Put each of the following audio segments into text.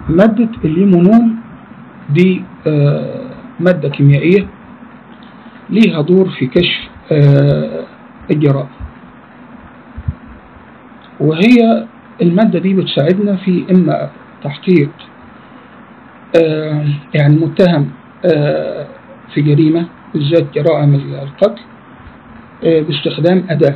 مادة الليمونول دي آه، مادة كيميائية ليها دور في كشف آه، الجرائم وهي المادة دي بتساعدنا في إما تحقيق آه، يعني متهم آه، في جريمة بالذات جرائم القتل آه، باستخدام أداة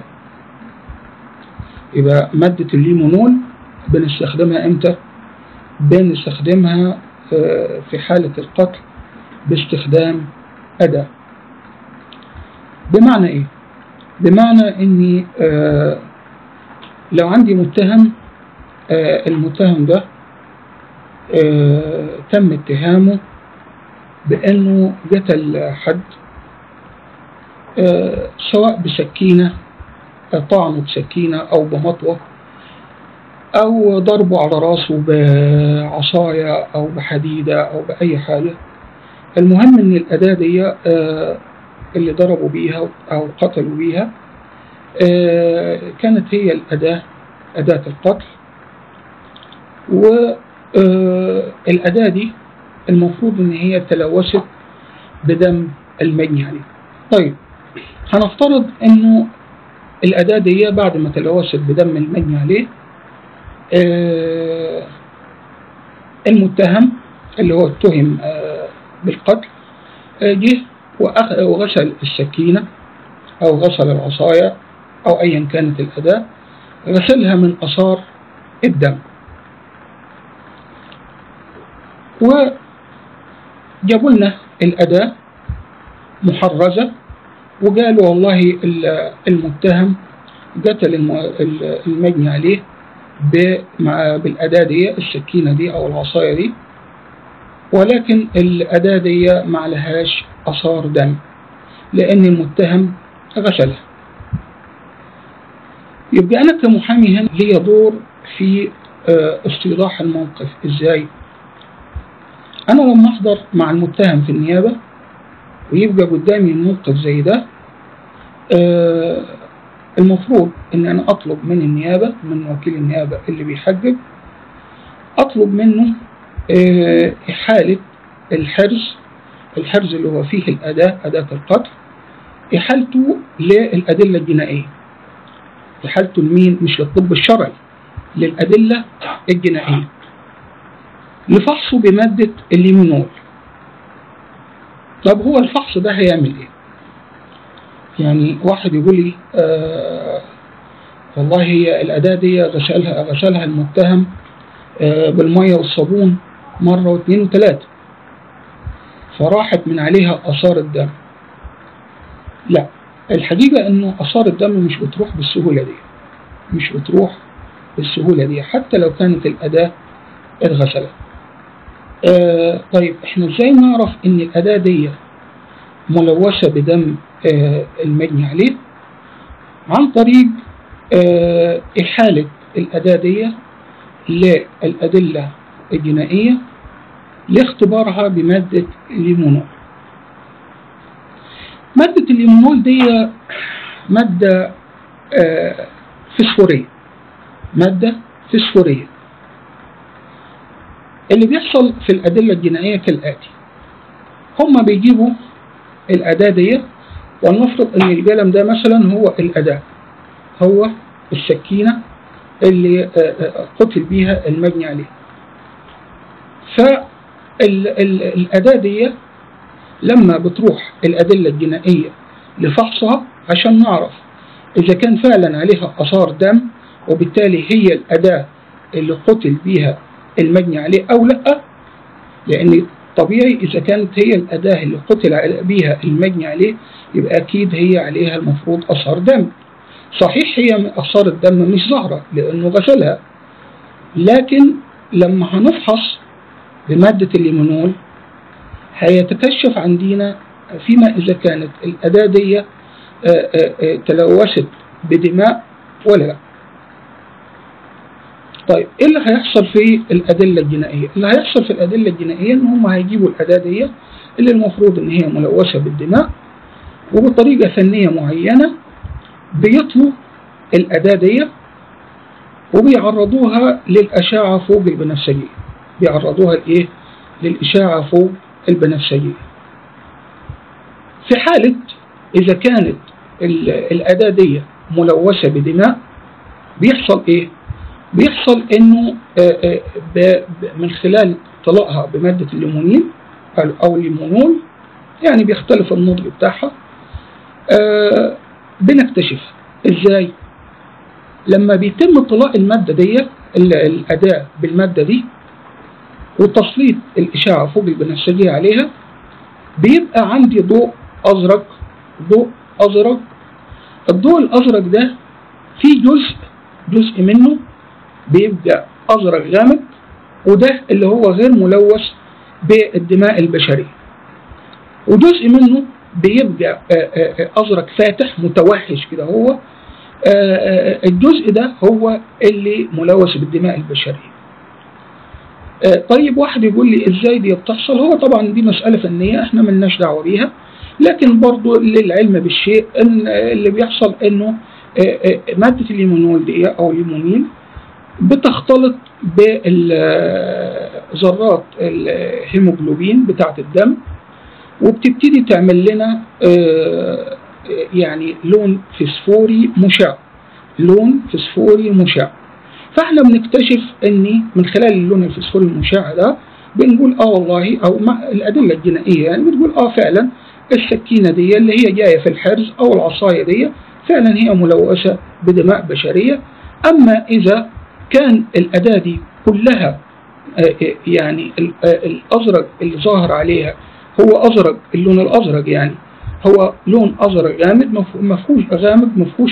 يبقى مادة الليمونول بنستخدمها إمتى؟ بنستخدمها آه، في حالة القتل باستخدام أداة بمعنى إيه؟ بمعنى إني آه، لو عندي متهم آه، المتهم ده آه، تم اتهامه بأنه قتل حد آه، سواء بسكينة آه، طعنه بسكينة أو بمطوة أو ضربه على راسه بعصاية أو بحديدة أو بأي حاجة المهم إن الأداة دي آه، اللي ضربوا بيها أو قتلوا بيها آه، كانت هي الأداة أداة القتل والأداة دي المفروض إن هي تلوثت بدم المجني عليه طيب هنفترض إنه الأداة دي بعد ما تلوثت بدم المجني عليه آه، المتهم اللي هو اتهم آه، بالقتل آه، جه وأخ- وغسل السكينة أو غسل العصاية أو أيا كانت الأداة غسلها من آثار الدم وجابوا لنا الأداة محرزة وقالوا والله ال- المتهم قتل الم- ال- المجني عليه ب- مع- بالأداة دي السكينة دي أو العصاية دي ولكن الأداة دي ما عليهاش آثار دم لأن المتهم غسلها يبقى أنا كمحامي هنا ليا دور في آه، استيضاح الموقف إزاي أنا لما أحضر مع المتهم في النيابة ويبقى قدامي موقف زي ده آه، المفروض ان انا اطلب من النيابة من وكيل النيابة اللي بيحجب اطلب منه آه، احالة الحرز الحرز اللي هو فيه الاداة اداة القتل احالته للادلة الجنائية احالته لمين مش للطب الشرعي للادلة الجنائية لفحصه بمادة الليمونول طب هو الفحص ده هيعمل ايه يعني واحد يقول لي آه والله هي الأداة دي غسلها غسلها المتهم آه بالمية والصابون مرة واثنين وثلاثة فراحت من عليها آثار الدم لا الحقيقة إنه آثار الدم مش بتروح بالسهولة دي مش بتروح بالسهولة دي حتى لو كانت الأداة اتغسلت آه طيب احنا ازاي نعرف ان الأداة دي ملوثة بدم آه المجني عليه عن طريق آه إحالة الأداة دي للأدلة الجنائية لاختبارها بمادة الليمونول مادة الليمونول دي مادة آه فسفورية مادة فسفورية اللي بيحصل في الأدلة الجنائية كالآتي هما بيجيبوا الأداة دي ولنفرض أن القلم ده مثلا هو الأداة هو السكينة اللي قتل بيها المجني عليه فالأداة دي لما بتروح الأدلة الجنائية لفحصها عشان نعرف إذا كان فعلا عليها آثار دم وبالتالي هي الأداة اللي قتل بيها المجني عليه أو لأ لأن طبيعي إذا كانت هي الأداة اللي قتل بيها المجني عليه يبقى أكيد هي عليها المفروض أثار دم صحيح هي أثار الدم مش ظاهرة لأنه غسلها لكن لما هنفحص بمادة الليمونول هيتكشف عندنا فيما إذا كانت الأداة دي تلوثت بدماء ولا لا طيب ايه اللي هيحصل في الادله الجنائيه؟ اللي هيحصل في الادله الجنائيه ان هم هيجيبوا الاداه دي اللي المفروض ان هي ملوثه بالدماء وبطريقه فنيه معينه بيطلوا الاداه دي وبيعرضوها للاشعه فوق البنفسجيه بيعرضوها لايه للاشاعه فوق البنفسجيه في حاله اذا كانت الاداه دي ملوثه بدماء بيحصل ايه بيحصل انه من خلال طلاقها بماده الليمونين او الليمونول يعني بيختلف النضج بتاعها بنكتشف ازاي لما بيتم طلاق الماده دي الاداه بالماده دي وتسليط الاشعه فوق البنفسجيه عليها بيبقى عندي ضوء ازرق ضوء ازرق الضوء الازرق ده في جزء جزء منه بيبقى ازرق غامق وده اللي هو غير ملوث بالدماء البشريه وجزء منه بيبقى ازرق فاتح متوحش كده هو الجزء ده هو اللي ملوث بالدماء البشريه طيب واحد يقول لي ازاي دي بتحصل هو طبعا دي مساله فنيه احنا ملناش دعوه بيها لكن برضو للعلم بالشيء ان اللي بيحصل انه ماده الليمونول دي او الليمونين بتختلط بذرات الهيموجلوبين بتاعه الدم وبتبتدي تعمل لنا يعني لون فسفوري مشع لون فسفوري مشع فاحنا بنكتشف ان من خلال اللون الفسفوري المشع ده بنقول اه والله او مع الادله الجنائيه يعني بتقول اه فعلا السكينه دي اللي هي جايه في الحرز او العصايه دي فعلا هي ملوثه بدماء بشريه اما اذا كان الاداه دي كلها يعني الازرق اللي ظاهر عليها هو ازرق اللون الازرق يعني هو لون ازرق غامق ما فيهوش غامق ما فيهوش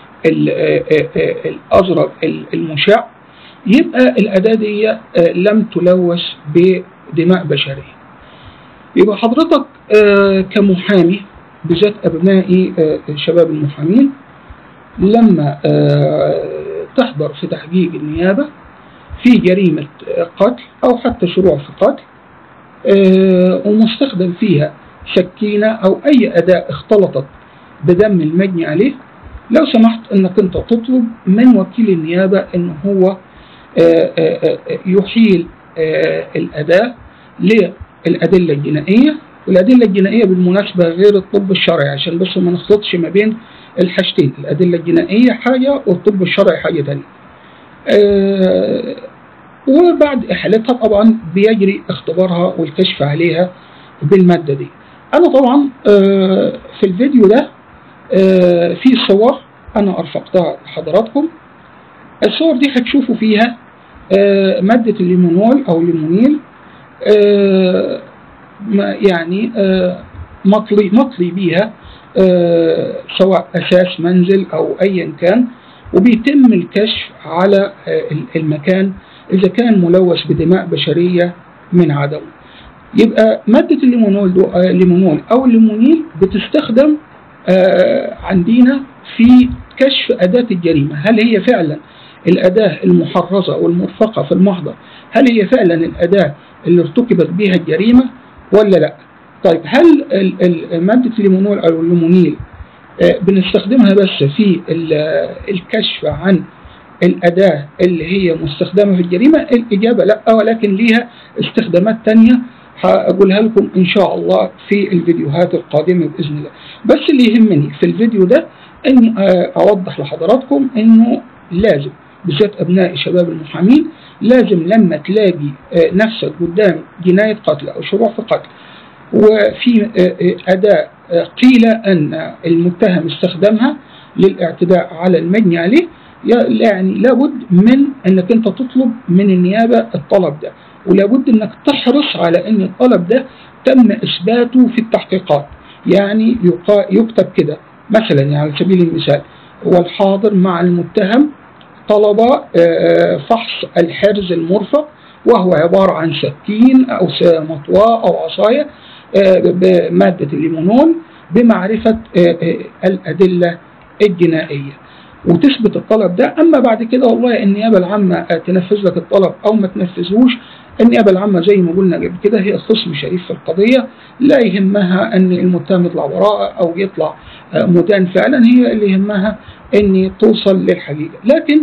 الازرق المشع يبقى الاداه دي لم تلوث بدماء بشريه يبقى حضرتك كمحامي بالذات ابنائي شباب المحامين لما تحضر في تحقيق النيابه في جريمه قتل او حتى شروع في قتل ومستخدم فيها سكينة أو أي أداة اختلطت بدم المجني عليه لو سمحت أنك أنت تطلب من وكيل النيابة أن هو يحيل الأداة للأدلة الجنائية والأدلة الجنائية بالمناسبة غير الطب الشرعي عشان بس ما نخلطش ما بين الحاجتين الأدلة الجنائية حاجة والطب الشرعي حاجة تانية وبعد إحالتها طبعا بيجري اختبارها والكشف عليها بالمادة دي أنا طبعا في الفيديو ده في صور أنا أرفقتها لحضراتكم الصور دي هتشوفوا فيها مادة الليمونول أو الليمونيل يعني مطلي مطلي بيها سواء أساس منزل أو أيا كان وبيتم الكشف على المكان إذا كان ملوث بدماء بشرية من عدمه يبقى مادة الليمونول دو الليمونول أو الليمونيل بتستخدم عندنا في كشف أداة الجريمة هل هي فعلا الأداة المحرزة والمرفقة في المحضر هل هي فعلا الأداة اللي ارتكبت بها الجريمة ولا لا طيب هل مادة الليمونول أو الليمونيل بنستخدمها بس في الكشف عن الأداة اللي هي مستخدمة في الجريمة الإجابة لا ولكن ليها استخدامات تانية هقولها لكم إن شاء الله في الفيديوهات القادمة بإذن الله بس اللي يهمني في الفيديو ده أني أوضح لحضراتكم أنه لازم بالذات أبناء شباب المحامين لازم لما تلاقي نفسك قدام جناية قتل أو شروع في قتل وفي أداة قيل أن المتهم استخدمها للاعتداء على المجني عليه يعني لابد من أنك أنت تطلب من النيابة الطلب ده ولابد أنك تحرص على أن الطلب ده تم إثباته في التحقيقات يعني يكتب كده مثلا يعني على سبيل المثال هو الحاضر مع المتهم طلب فحص الحرز المرفق وهو عبارة عن سكين أو مطواء أو عصاية بمادة الليمونول بمعرفة الأدلة الجنائية وتثبت الطلب ده أما بعد كده والله النيابة العامة تنفذ لك الطلب أو ما تنفذهوش النيابة العامة زي ما قلنا قبل كده هي خصم شريف في القضية لا يهمها أن المتهم يطلع براءة أو يطلع مدان فعلا هي اللي يهمها أن توصل للحقيقة لكن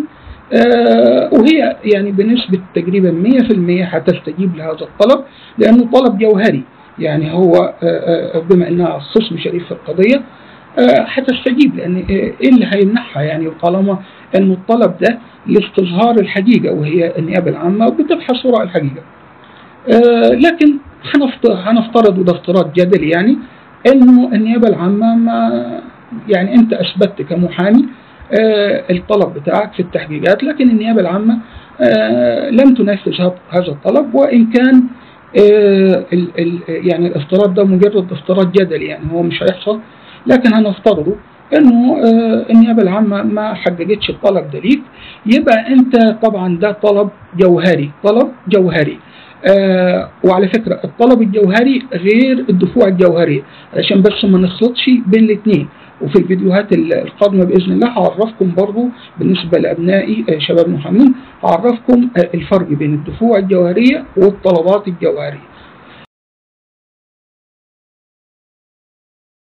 آه وهي يعني بنسبة تقريبا 100% هتستجيب لهذا الطلب لأنه طلب جوهري يعني هو آه آه بما أنها خصم شريف في القضية آه هتستجيب لأن آه إيه اللي هيمنعها يعني طالما أنه الطلب ده لاستظهار الحقيقة وهي النيابة العامة بتبحث وراء الحقيقة آه لكن هنفترض وده افتراض جدلي يعني انه النيابه العامه ما يعني انت اثبتت كمحامي آه الطلب بتاعك في التحقيقات لكن النيابه العامه آه لم تنفذ هذا الطلب وان كان آه ال ال يعني الافتراض ده مجرد افتراض جدلي يعني هو مش هيحصل لكن هنفترضه انه النيابه العامه ما حققتش الطلب ده ليك يبقى انت طبعا ده طلب جوهري طلب جوهري آه وعلى فكرة الطلب الجوهري غير الدفوع الجوهرية علشان بس ما نخلطش بين الاثنين وفي الفيديوهات القادمة بإذن الله هعرفكم برضو بالنسبة لأبنائي آه شباب محامين هعرفكم آه الفرق بين الدفوع الجوهرية والطلبات الجوهرية